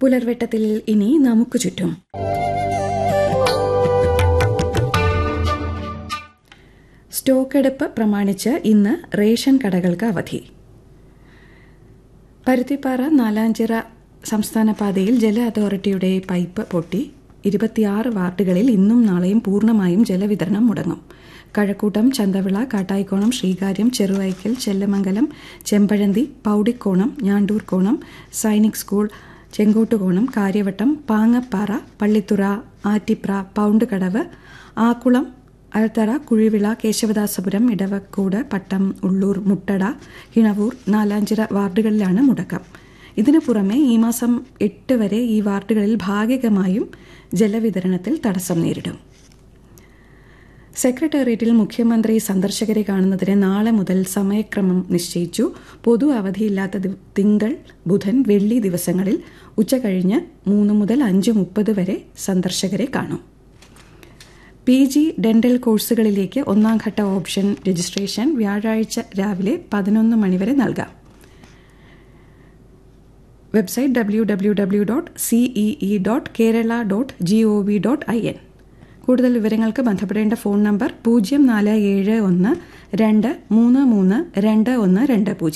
പുലർവെട്ടത്തിൽ ഇനി നമുക്ക് ചുറ്റും സ്റ്റോക്കെടുപ്പ് പ്രമാണിച്ച് ഇന്ന് റേഷൻ കടകൾക്ക് അവധി പരുത്തിപ്പാറ നാലാഞ്ചിറ സംസ്ഥാന പാതയിൽ ജല അതോറിറ്റിയുടെ പൈപ്പ് പൊട്ടി ഇരുപത്തിയാറ് വാർഡുകളിൽ ഇന്നും നാളെയും പൂർണ്ണമായും ജലവിതരണം മുടങ്ങും കഴക്കൂട്ടം ചന്തവിള കാട്ടായിക്കോണം ശ്രീകാര്യം ചെറുവൈക്കൽ ചെല്ലമംഗലം ചെമ്പഴന്തി പൗടിക്കോണം ഞാണ്ടൂർക്കോണം സൈനിക് സ്കൂൾ ചെങ്കോട്ടുകോണം കാര്യവട്ടം പാങ്ങപ്പാറ പള്ളിത്തുറ ആറ്റിപ്ര പൗണ്ട് കടവ് ആക്കുളം അൽത്തറ കുഴിവിള കേശവദാസപുരം ഇടവക്കൂട് പട്ടം ഉള്ളൂർ മുട്ടട കിണവൂർ നാലാഞ്ചിറ വാർഡുകളിലാണ് മുടക്കം ഇതിനു പുറമെ ഈ മാസം എട്ട് വരെ ഈ വാർഡുകളിൽ ഭാഗികമായും ജലവിതരണത്തിൽ തടസ്സം നേരിടും സെക്രട്ടേറിയറ്റിൽ മുഖ്യമന്ത്രി സന്ദർശകരെ കാണുന്നതിന് നാളെ മുതൽ സമയക്രമം നിശ്ചയിച്ചു പൊതു അവധിയില്ലാത്ത തിങ്കൾ ബുധൻ വെള്ളി ദിവസങ്ങളിൽ ഉച്ചകഴിഞ്ഞ് മൂന്ന് മുതൽ അഞ്ച് മുപ്പത് വരെ സന്ദർശകരെ കാണും പി ജി ഡെന്റൽ കോഴ്സുകളിലേക്ക് ഒന്നാം ഘട്ട ഓപ്ഷൻ രജിസ്ട്രേഷൻ വ്യാഴാഴ്ച രാവിലെ പതിനൊന്ന് മണിവരെ നൽകാം website W W W dot CEE dot Kerala dot G O V dot I N കൂടുതൽ വിവരങ്ങൾക്ക് ബന്ധപ്പെടേണ്ട ഫോൺ നമ്പർ പൂജ്യം നാല് ഏഴ് ഒന്ന് രണ്ട് മൂന്ന് മൂന്ന് രണ്ട് ഒന്ന് രണ്ട് പൂജ്യം